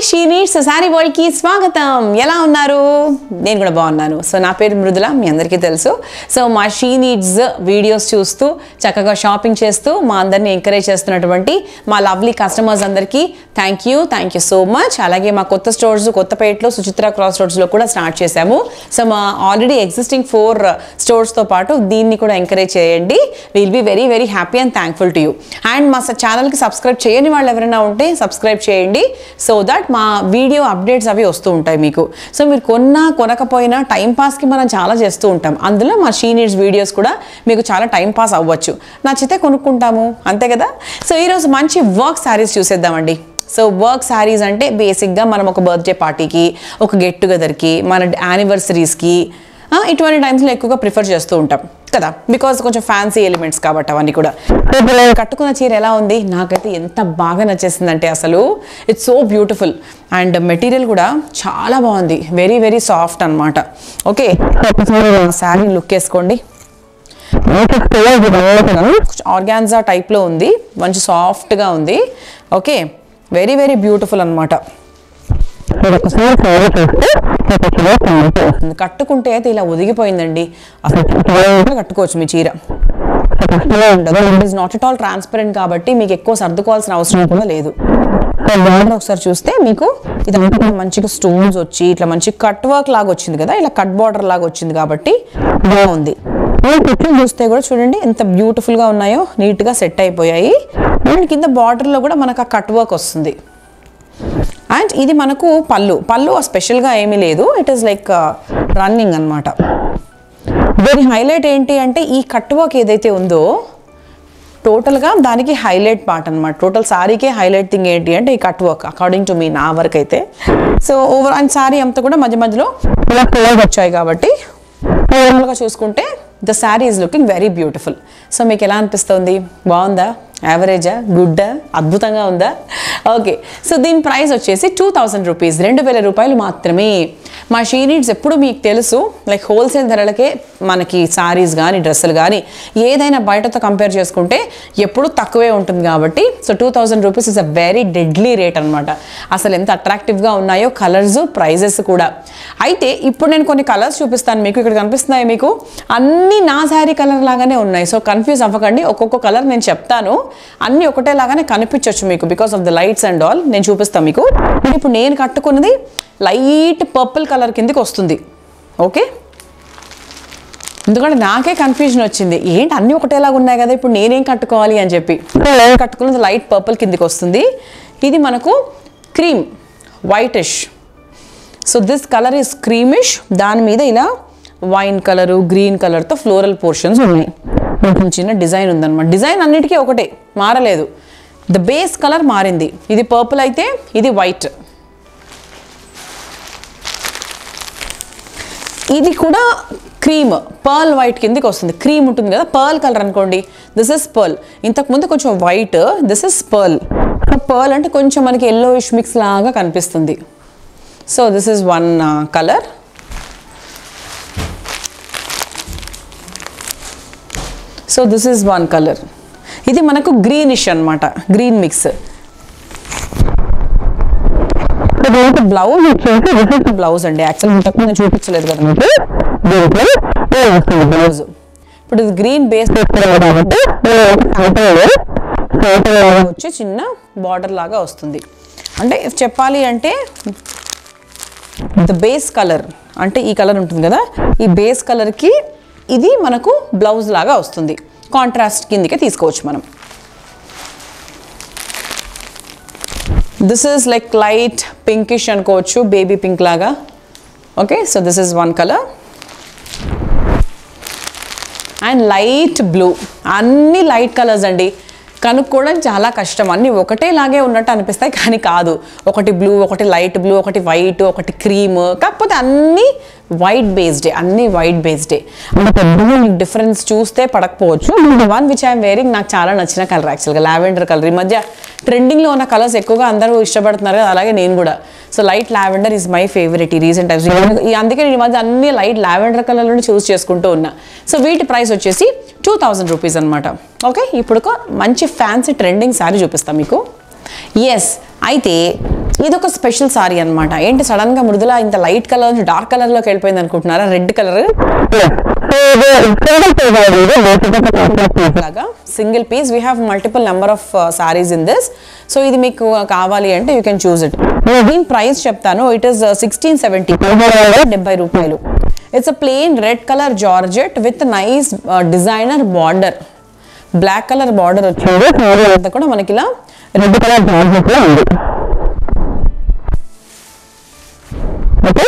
she needs sari world కి స్వాగతం ఎలా ఉన్నారు నేను కూడా బాగున్నాను సో నా పేరు మృదుల మీ అందరికీ తెలుసు సో మా షీ నీడ్స్ వీడియోస్ చూస్తూ చక్కగా షాపింగ్ చేస్తూ మా అందరిని ఎంకరేజ్ చేస్తున్నటువంటి మా లవ్లీ కస్టమర్స్ అందరికీ thank you thank you so much అలాగే మా కొత్త స్టోర్స్ కొత్తపేటలో సుచిత్ర క్రాస్ రోడ్స్లో కూడా స్టార్ట్ చేశాము సో మా ఆల్రెడీ ఎగ్జిస్టింగ్ ఫోర్ స్టోర్స్తో పాటు దీన్ని కూడా ఎంకరేజ్ చేయండి will be very very happy and thankful to you and మా ఛానల్కి సబ్స్క్రైబ్ చేయని వాళ్ళు ఎవరైనా ఉంటే సబ్స్క్రైబ్ చేయండి సో దట్ మా వీడియో అప్డేట్స్ అవి వస్తూ ఉంటాయి మీకు సో మీరు కొన్నా కొనకపోయినా టైం పాస్కి మనం చాలా చేస్తూ ఉంటాం అందులో మా షీ నీడ్స్ వీడియోస్ కూడా మీకు చాలా టైం పాస్ అవ్వచ్చు నచ్చితే కొనుక్కుంటాము అంతే కదా సో ఈరోజు మంచి వర్క్ శారీస్ చూసేద్దామండి సో వర్క్ శారీస్ అంటే బేసిక్గా మనం ఒక బర్త్డే పార్టీకి ఒక గెట్ టుగెదర్కి మన యానివర్సరీస్కి ఆ, ఇటువంటి టైమ్స్లో ఎక్కువగా ప్రిఫర్ చేస్తూ ఉంటాం కదా బికాజ్ కొంచెం ఫ్యాన్సీ ఎలిమెంట్స్ కాబట్టి అవన్నీ కూడా ఇప్పుడు కట్టుకున్న చీర ఎలా ఉంది నాకైతే ఎంత బాగా నచ్చేసిందంటే అసలు it's so beautiful and material కూడా చాలా బాగుంది వెరీ వెరీ సాఫ్ట్ అనమాట ఓకే శారీ లుక్ వేసుకోండి ఆర్గాన్జా టైప్లో ఉంది మంచి సాఫ్ట్గా ఉంది ఓకే వెరీ వెరీ బ్యూటిఫుల్ అనమాట కట్టుకుంటే అయితే ఇలా ఒదిగిపోయిందండి అసలు కట్టుకోవచ్చు మీ చీర it is not at all transparent కాబట్టి మీకు ఎక్కువ సర్దుకోవాల్సిన అవసరం కూడా లేదు బార్డర్ ఒకసారి చూస్తే మీకు ఇదంతా కూడా మంచిగా స్టోన్స్ వచ్చి ఇట్లా మంచి కట్ వర్క్ లాగా వచ్చింది కదా ఇలా కట్ బార్డర్ లాగా వచ్చింది కాబట్టి బాగుంది కుట్లు చూస్తే కూడా చూడండి ఎంత బ్యూటిఫుల్ గా ఉన్నాయో నీట్ గా సెట్ అయిపోయాయి అండ్ కింద బార్డర్ లో కూడా మనకు ఆ కట్ వర్క్ వస్తుంది అండ్ ఇది మనకు పళ్ళు పళ్ళు స్పెషల్గా ఏమీ లేదు ఇట్ ఈస్ లైక్ రన్నింగ్ అనమాట దీని హైలైట్ ఏంటి అంటే ఈ కట్ వర్క్ ఏదైతే ఉందో టోటల్గా దానికి హైలైట్ పార్ట్ అనమాట టోటల్ సారీకే హైలైట్ థింగ్ ఏంటి అంటే ఈ కట్ వర్క్ అకార్డింగ్ టు మీ నా వరకు అయితే సో ఓవర్ అండ్ సారీ అంతా కూడా మధ్య మధ్యలో ఇలా కలర్స్ వచ్చాయి కాబట్టి ఓవరాల్గా చూసుకుంటే the sari is looking very beautiful so మీకు ఎలా అనిపిస్తుంది బాగుందా యావరేజా గుడ్డా అద్భుతంగా ఉందా ఓకే సో దీని ప్రైస్ వచ్చేసి టూ థౌసండ్ రూపీస్ రెండు వేల రూపాయలు మాత్రమే మా షీ నీడ్స్ ఎప్పుడు మీకు తెలుసు లైక్ హోల్సేల్ ధరలకే మనకి సారీస్ కానీ డ్రెస్సులు కానీ ఏదైనా బయటతో కంపేర్ చేసుకుంటే ఎప్పుడు తక్కువే ఉంటుంది కాబట్టి so two thousand rupees is a very deadly rate అనమాట అసలు ఎంత అట్రాక్టివ్గా ఉన్నాయో కలర్స్ ప్రైజెస్ కూడా అయితే ఇప్పుడు నేను కొన్ని కలర్స్ చూపిస్తాను మీకు ఇక్కడ కనిపిస్తున్నాయి మీకు అన్ని నా శారీ కలర్ లాగానే ఉన్నాయి సో కన్ఫ్యూజ్ అవ్వకండి ఒక్కొక్క కలర్ నేను చెప్తాను అన్ని ఒకటే లాగానే కనిపించవచ్చు మీకు because of the lights and all నేను చూపిస్తాను మీకు ఇప్పుడు నేను కట్టుకున్నది లైట్ పర్పుల్ కలర్ కిందకి వస్తుంది ఓకే ఎందుకంటే నాకే కన్ఫ్యూజన్ వచ్చింది ఏంటి అన్నీ ఒకటేలాగా ఉన్నాయి కదా ఇప్పుడు నేనేం కట్టుకోవాలి అని చెప్పి నేను కట్టుకున్నది లైట్ పర్పుల్ కిందకి వస్తుంది ఇది మనకు cream whitish so this colour is creamish దాని మీద ఇలా వైన్ కలరు గ్రీన్ కలర్తో ఫ్లోరల్ పోర్షన్స్ ఉన్నాయి కొంచెం చిన్న డిజైన్ ఉందన్నమాట డిజైన్ అన్నిటికీ ఒకటే మారలేదు ద బేస్ కలర్ మారింది ఇది పర్పుల్ అయితే ఇది వైట్ ఇది కూడా క్రీమ్ పర్ల్ వైట్ కిందకి వస్తుంది క్రీమ్ ఉంటుంది కదా పర్ల్ కలర్ అనుకోండి దిస్ ఇస్ పర్ల్ ఇంతకుముందు కొంచెం white this is pearl pearl అంటే కొంచెం మనకి ఎల్లోయిష్ మిక్స్ లాగా కనిపిస్తుంది so this is one colour so this is one colour ఇది మనకు గ్రీనిష్ అన్నమాట గ్రీన్ మిక్స్ బ్లౌజ్ వచ్చేసి రిఫెక్ట్ బ్లౌజ్ అండి యాక్చువల్ ఇంతకు నేను చూపించలేదు కదా మీకు దీంట్లో బ్లౌజ్ ఇప్పుడు ఇది గ్రీన్ బేస్ కాబట్టి వచ్చి చిన్న బార్డర్ లాగా వస్తుంది అంటే చెప్పాలి అంటే ద బేస్ కలర్ అంటే ఈ కలర్ ఉంటుంది కదా ఈ బేస్ కలర్కి ఇది మనకు బ్లౌజ్ లాగా వస్తుంది కాంట్రాస్ట్ కిందకే తీసుకోవచ్చు మనం this is like light pinkish అనుకోవచ్చు బేబీ పింక్ లాగా okay so this is one colour and light blue అన్ని లైట్ కలర్స్ అండి కనుక్కోవడం చాలా కష్టం అన్నీ ఒకటేలాగే ఉన్నట్టు అనిపిస్తాయి కానీ కాదు ఒకటి బ్లూ ఒకటి లైట్ బ్లూ ఒకటి వైట్ ఒకటి క్రీమ్ కాకపోతే అన్నీ వైట్ బేస్డే అన్ని వైట్ బేస్డే అంటే పెద్దగా మీకు డిఫరెన్స్ చూస్తే పడకపోవచ్చు వన్ విచ్ ఐఎమ్ వేరింగ్ నాకు చాలా నచ్చిన కలర్ యాక్చువల్గా లావెండర్ కలర్ ఈ మధ్య ట్రెండింగ్లో ఉన్న కలర్స్ ఎక్కువగా అందరూ ఇష్టపడుతున్నారు కదా అలాగే నేను కూడా so light lavender is my favourite ఈ రీసెంట్ టైమ్స్ అందుకే నేను ఈ మధ్య అన్ని లైట్ లావెండర్ కలర్లను చూస్ చేసుకుంటూ ఉన్నా సో వీటి ప్రైస్ వచ్చేసి టూ థౌజండ్ రూపీస్ అనమాట ఓకే ఇప్పుడు ఒక మంచి ఫ్యాన్సీ ట్రెండింగ్ శారీ చూపిస్తాను మీకు ఎస్ అయితే ఇదొక స్పెషల్ సారీ అన్నమాట ఏంటి సడన్ గా మృదుల ఇంత లైట్ కలర్ నుంచి డార్క్ కలర్ లోకి వెళ్ళిపోయింది అనుకుంటున్నారా రెడ్ కలర్ లాగా single piece we have multiple number of sarees in this so ఇది మీకు కావాలి అంటే యూ కెన్ చూస్ ఇట్ దీని ప్రైస్ చెప్తాను ఇట్ ఈస్ సిక్స్టీన్ సెవెంటీ డెబ్బై రూపాయలు it's a plain red colour georgette with nice designer border black colour border వచ్చింది సారీ అంతా కూడా మనకి ఇలా రెడ్ కలర్ జార్జెట్ లో ఉంది ఓకే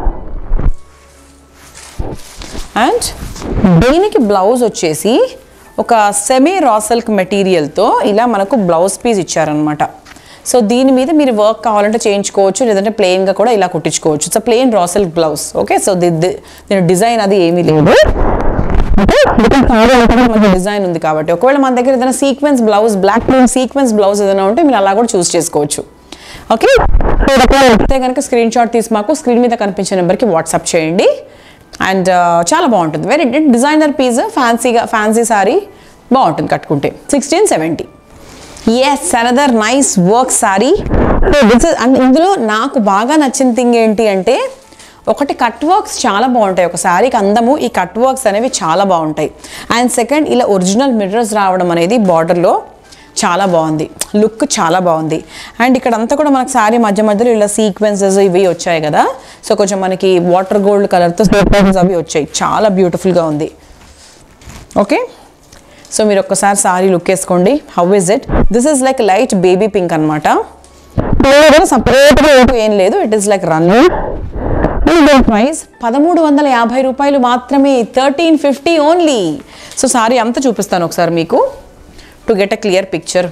అండ్ దీనికి బ్లౌజ్ వచ్చేసి ఒక సెమీ రా సిల్క్ మెటీరియల్తో ఇలా మనకు బ్లౌజ్ పీస్ ఇచ్చారనమాట సో దీని మీద మీరు వర్క్ కావాలంటే చేయించుకోవచ్చు లేదంటే ప్లెయిన్గా కూడా ఇలా కుట్టించుకోవచ్చు it's plain raw silk blouse okay so దీని డిజైన్ అది ఏమీ లేదు ఓకే మనకి డిజైన్ ఉంది కాబట్టి ఒకవేళ మన దగ్గర ఏదైనా sequence blouse black plain sequence blouse ఏదైనా ఉంటే మీరు అలా కూడా చూస్ చేసుకోవచ్చు ఓకే సో అయితే కనుక స్క్రీన్ షాట్ తీసి మాకు స్క్రీన్ మీద కనిపించే నెంబర్కి వాట్సాప్ చేయండి అండ్ చాలా బాగుంటుంది వెరీ డిజైనర్ పీస్ ఫ్యాన్సీగా ఫ్యాన్సీ సారీ బాగుంటుంది కట్టుకుంటే sixteen seventy yes another nice work sari and ఇందులో నాకు బాగా నచ్చిన థింగ్ ఏంటి అంటే ఒకటి కట్ వర్క్స్ చాలా బాగుంటాయి ఒక శారీకి అందము ఈ కట్ వర్క్స్ అనేవి చాలా బాగుంటాయి అండ్ సెకండ్ ఇలా ఒరిజినల్ మిర్రర్స్ రావడం అనేది బార్డర్లో చాలా బాగుంది లుక్ చాలా బాగుంది అండ్ ఇక్కడ అంతా కూడా మనకు శారీ మధ్య మధ్యలో ఇలా సీక్వెన్సెస్ ఇవి వచ్చాయి కదా సో కొంచెం మనకి వాటర్ గోల్డ్ కలర్తో సీక్వెన్సెస్ అవి వచ్చాయి చాలా బ్యూటిఫుల్గా ఉంది ఓకే సో మీరు ఒక్కసారి సారీ లుక్ వేసుకోండి how is it this is like light baby pink అనమాట సపరేట్గా ఏం లేదు it is like running price పదమూడు వందల యాభై రూపాయలు మాత్రమే thirteen fifty only so sari అంతా చూపిస్తాను ఒకసారి మీకు to get a clear picture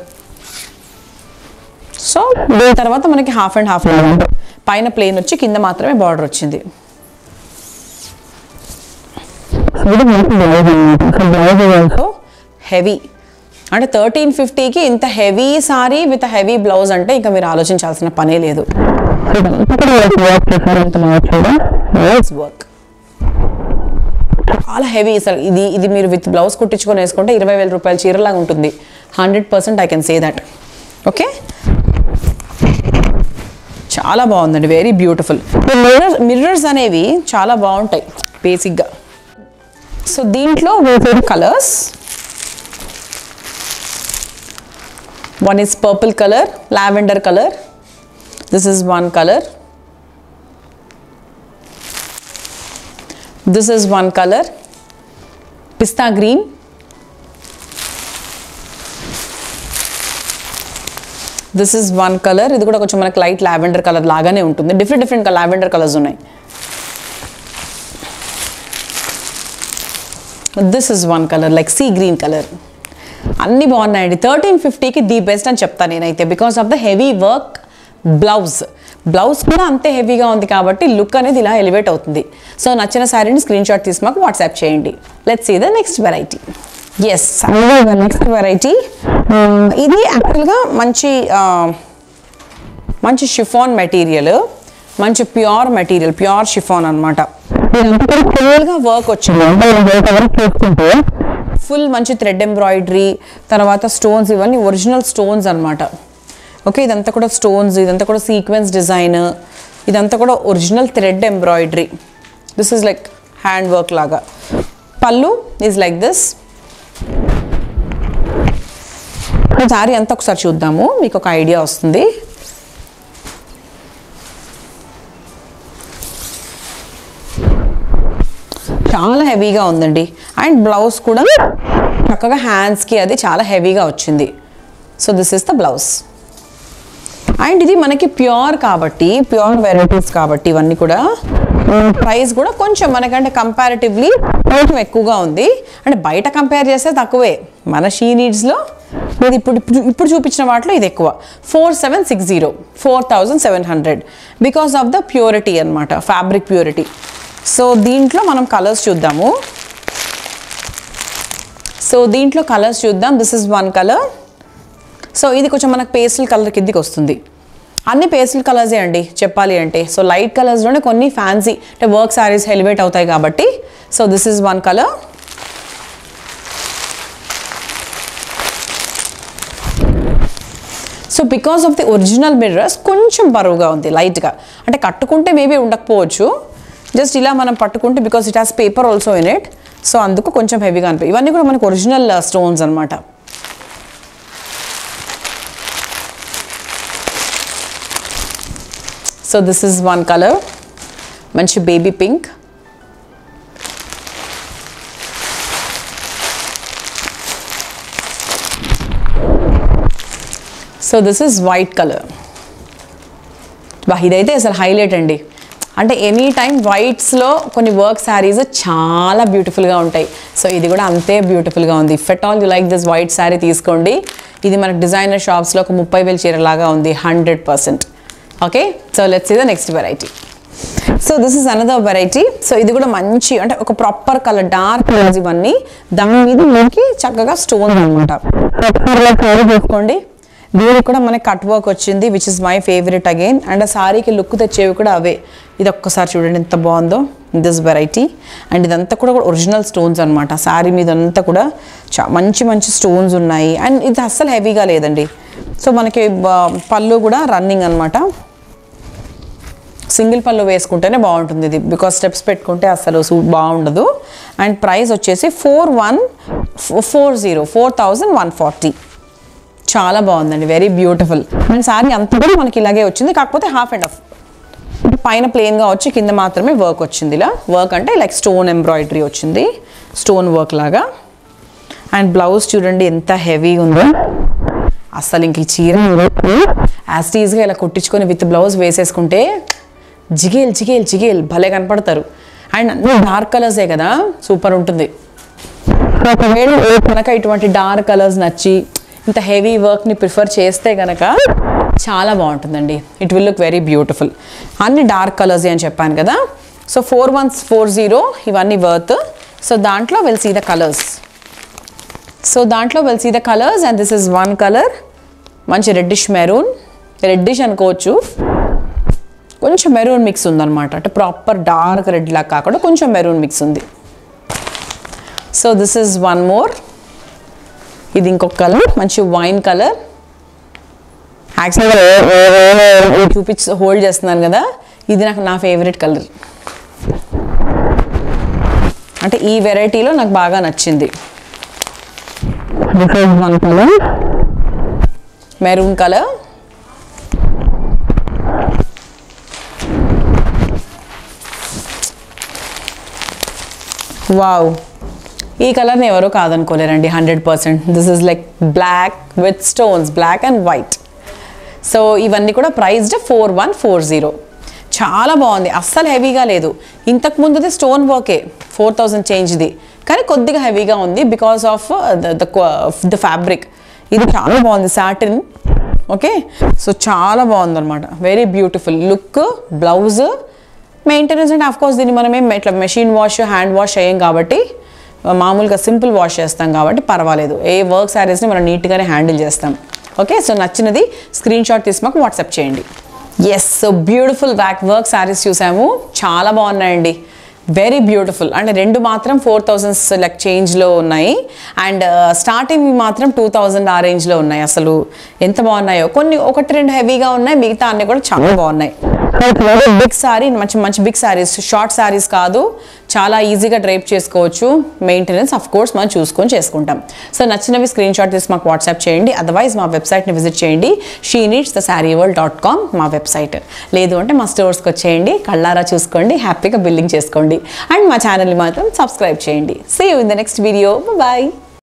so దీని తర్వాత మనకి హాఫ్ అండ్ హాఫ్ పైన ప్లేన్ వచ్చి కింద మాత్రమే బార్డర్ వచ్చింది సో హెవీ అంటే థర్టీన్ ఫిఫ్టీకి ఇంత heavy sari with heavy blouse అంటే ఇంకా మీరు ఆలోచించాల్సిన పనే లేదు వర్క్ చాలా హెవీ అసలు ఇది ఇది మీరు విత్ బ్లౌజ్ కుట్టించుకొని వేసుకుంటే ఇరవై వేల రూపాయల చీరలాగా ఉంటుంది hundred percent I can say that okay చాలా బాగుందండి వెరీ బ్యూటిఫుల్ మిర్రర్స్ మిర్రర్స్ అనేవి చాలా బాగుంటాయి బేసిక్గా సో దీంట్లో వేరే colours one is purple color lavender color this is one color this is one color pista green this is one colour ఇది కూడా కొంచెం మనకి లైట్ లావెండర్ కలర్ లాగానే ఉంటుంది డిఫరెంట్ డిఫరెంట్ లావెండర్ కలర్స్ ఉన్నాయి this is one colour like sea green colour అన్నీ బాగున్నాయండి thirteen ఫిఫ్టీకి ది బెస్ట్ అని చెప్తాను నేనైతే because of the heavy work blouse blouse కూడా అంతే హెవీగా ఉంది కాబట్టి లుక్ అనేది ఇలా ఎలివేట్ అవుతుంది సో నచ్చిన శారీని స్క్రీన్ షాట్ తీసి మాకు వాట్సాప్ చేయండి let's see the next variety yes next variety ఇది యాక్చువల్గా మంచి ఆ, మంచి షిఫాన్ మెటీరియల్ మంచి ప్యూర్ మెటీరియల్ ప్యూర్ షిఫాన్ అనమాట ఫుల్గా వర్క్ వచ్చింది చూసుకుంటే ఫుల్ మంచి థ్రెడ్ ఎంబ్రాయిడరీ తర్వాత స్టోన్స్ ఇవన్నీ ఒరిజినల్ స్టోన్స్ అన్నమాట ఓకే ఇదంతా కూడా స్టోన్స్ ఇదంతా కూడా సీక్వెన్స్ డిజైన్ ఇదంతా కూడా original thread embroidery this is like hand work లాగా పళ్ళు ఈజ్ లైక్ దిస్ శారీ అంతా ఒకసారి చూద్దాము మీకు ఒక ఐడియా వస్తుంది చాలా హెవీగా ఉందండి అండ్ బ్లౌజ్ కూడా చక్కగా హ్యాండ్స్కి అది చాలా హెవీగా వచ్చింది so this is the blouse and ఇది మనకి ప్యూర్ కాబట్టి ప్యూర్ వెరైటీస్ కాబట్టి ఇవన్నీ కూడా ప్రైస్ కూడా కొంచెం మనకంటే కంపారిటివ్లీ కొంచెం ఎక్కువగా ఉంది అంటే బయట కంపేర్ చేస్తే తక్కువే మన షీ నీడ్స్లో ఇది ఇప్పుడు ఇప్పుడు ఇప్పుడు చూపించిన వాటిలో ఇది ఎక్కువ four seven six zero four thousand seven hundred because of the purity అనమాట ఫ్యాబ్రిక్ ప్యూరిటీ సో దీంట్లో మనం కలర్స్ చూద్దాము సో దీంట్లో కలర్స్ చూద్దాం this is one colour so ఇది కొంచెం మనకు పేస్టల్ కలర్ కిందికి వస్తుంది అన్ని పేస్టల్ కలర్సే అండి చెప్పాలి అంటే సో లైట్ కలర్స్లోనే కొన్ని ఫ్యాన్సీ అంటే వర్క్ శారీస్ ఎలివేట్ అవుతాయి కాబట్టి so this is one colour so because of the original mirrors కొంచెం బరువుగా ఉంది లైట్గా అంటే కట్టుకుంటే మేబీ ఉండకపోవచ్చు జస్ట్ ఇలా మనం పట్టుకుంటే because it has paper also in it so అందుకు కొంచెం హెవీగా అనిపి ఇవన్నీ కూడా మనకు ఒరిజినల్ స్టోన్స్ అనమాట so this is one colour మంచి baby pink so this is white colour బా ఇదైతే అసలు హైలైట్ అండి అంటే ఎనీ టైం వైట్స్లో కొన్ని వర్క్ శారీస్ చాలా బ్యూటిఫుల్గా ఉంటాయి సో ఇది కూడా అంతే బ్యూటిఫుల్గా ఉంది if at all you like this white sari తీసుకోండి ఇది మనకు డిజైనర్ షాప్స్లో ఒక ముప్పై వేల చీరలాగా ఉంది hundred percent okay so let's ఇది the next variety so this is another variety so ఇది కూడా మంచి అంటే ఒక ప్రాపర్ కలర్ డార్క్ కలర్స్ ఇవన్నీ దాని మీద మనకి చక్కగా స్టోన్ అనమాట చూసుకోండి దీనికి కూడా మనకి కట్ వర్క్ వచ్చింది which is my favourite again and ఆ సారీకి లుక్ తెచ్చేవి కూడా అవే ఇది ఒక్కసారి చూడండి ఎంత బాగుందో దిస్ వెరైటీ అండ్ ఇదంతా కూడా ఒరిజినల్ స్టోన్స్ అనమాట సారీ మీద అంతా కూడా చా మంచి మంచి స్టోన్స్ ఉన్నాయి అండ్ ఇది అస్సలు హెవీగా లేదండి సో మనకి బ- పళ్ళు కూడా రన్నింగ్ అనమాట సింగిల్ పళ్ళు వేసుకుంటేనే బాగుంటుంది ఇది బికాస్ స్టెప్స్ పెట్టుకుంటే అసలు సూట్ బాగుండదు అండ్ ప్రైస్ వచ్చేసి four one four zero four thousand one forty చాలా బాగుందండి వెరీ బ్యూటిఫుల్ అండ్ సారీ అంతా కూడా మనకి ఇలాగే వచ్చింది కాకపోతే హాఫ్ అండ్ హాఫ్ పైన ప్లెయిన్గా వచ్చి కింద మాత్రమే వర్క్ వచ్చింది ఇలా వర్క్ అంటే లైక్ స్టోన్ ఎంబ్రాయిడరీ వచ్చింది స్టోన్ వర్క్ లాగా అండ్ బ్లౌజ్ చూడండి ఎంత హెవీగా ఉందో అసలు ఇంక ఈ చీర యాజ్ టీజ్గా ఇలా కుట్టించుకొని విత్ బ్లౌజ్ వేసేసుకుంటే జిగేల్ జిగేల్ జిగేల్ భలే కనపడతారు అండ్ అన్ని డార్క్ కలర్సే కదా సూపర్ ఉంటుంది సో ఒకవేళ కనుక ఇటువంటి డార్క్ కలర్స్ నచ్చి ఇంత హెవీ వర్క్ని ప్రిఫర్ చేస్తే కనుక చాలా బాగుంటుందండి it will look very beautiful అన్ని డార్క్ కలర్స్ అని చెప్పాను కదా so four one four zero ఇవన్నీ వర్త్ సో దాంట్లో will see the colours so దాంట్లో will see the colours and this is one colour మంచి రెడ్డిష్ మెరూన్ రెడ్డిష్ అనుకోవచ్చు కొంచెం మెరూన్ మిక్స్ ఉందన్నమాట అంటే ప్రాపర్ డార్క్ రెడ్ లాగా కాకుండా కొంచెం మెరూన్ మిక్స్ ఉంది so this is one more ఇది ఇంకొక కలర్ మంచి వైన్ కలర్ యాక్చువల్గా చూపించి హోల్డ్ చేస్తున్నాను కదా ఇది నాకు నా ఫేవరెట్ కలర్ అంటే ఈ వెరైటీలో నాకు బాగా నచ్చింది one colour maroon colour wow ఈ కలర్ని ఎవరో కాదనుకోలేరండి hundred percent this is like black with stones black and white so ఇవన్నీ కూడా priced four one four zero చాలా బాగుంది అస్సలు హెవీగా లేదు ఇంతకు ముందుది స్టోన్ వర్కే ఫోర్ థౌజండ్ చేంజ్ది కానీ కొద్దిగా హెవీగా ఉంది బికాస్ ఆఫ్ ద ఫ్యాబ్రిక్ ఇది చాలా బాగుంది సాటిన్ ఓకే సో చాలా బాగుంది అనమాట very beautiful look blouse maintenance అంటే ఆఫ్ కోర్స్ దీన్ని మనం ఏం ఇట్లా మెషిన్ వాష్ హ్యాండ్ వాష్ చేయం కాబట్టి మామూలుగా సింపుల్ వాష్ చేస్తాం కాబట్టి పర్వాలేదు ఏ వర్క్ శారీస్ని మనం నీట్గానే హ్యాండిల్ చేస్తాం ఓకే సో నచ్చినది స్క్రీన్ షాట్ తీసి మాకు వాట్సాప్ చేయండి yes so beautiful back work saris చూసాము చాలా బాగున్నాయండి వెరీ బ్యూటిఫుల్ అంటే రెండు మాత్రం ఫోర్ థౌజండ్స్ లైక్ చేంజ్లో ఉన్నాయి అండ్ స్టార్టింగ్ మాత్రం టూ థౌజండ్ ఆ రేంజ్లో ఉన్నాయి అసలు ఎంత బాగున్నాయో కొన్ని ఒకటి రెండు హెవీగా ఉన్నాయి మిగతా అన్ని కూడా చాలా బాగున్నాయి బిగ్ సారీ మంచి మంచి బిగ్ సారీస్ షార్ట్ సారీస్ కాదు చాలా ఈజీగా డ్రైప్ చేసుకోవచ్చు మెయింటెనెన్స్ అఫ్ కోర్స్ మనం చూసుకొని చేసుకుంటాం సో నచ్చినవి స్క్రీన్ షాట్ తీసి మాకు వాట్సాప్ చేయండి అదర్వైజ్ మా వెబ్సైట్ని విజిట్ చేయండి she needs the sari world dot com మా వెబ్సైట్ లేదు అంటే మా స్టోర్స్కి వచ్చేయండి కళ్ళారా చూసుకోండి హ్యాపీగా బిల్లింగ్ చేసుకోండి అండ్ మా ఛానల్ని మాత్రం సబ్స్క్రైబ్ చేయండి see you in the next video bye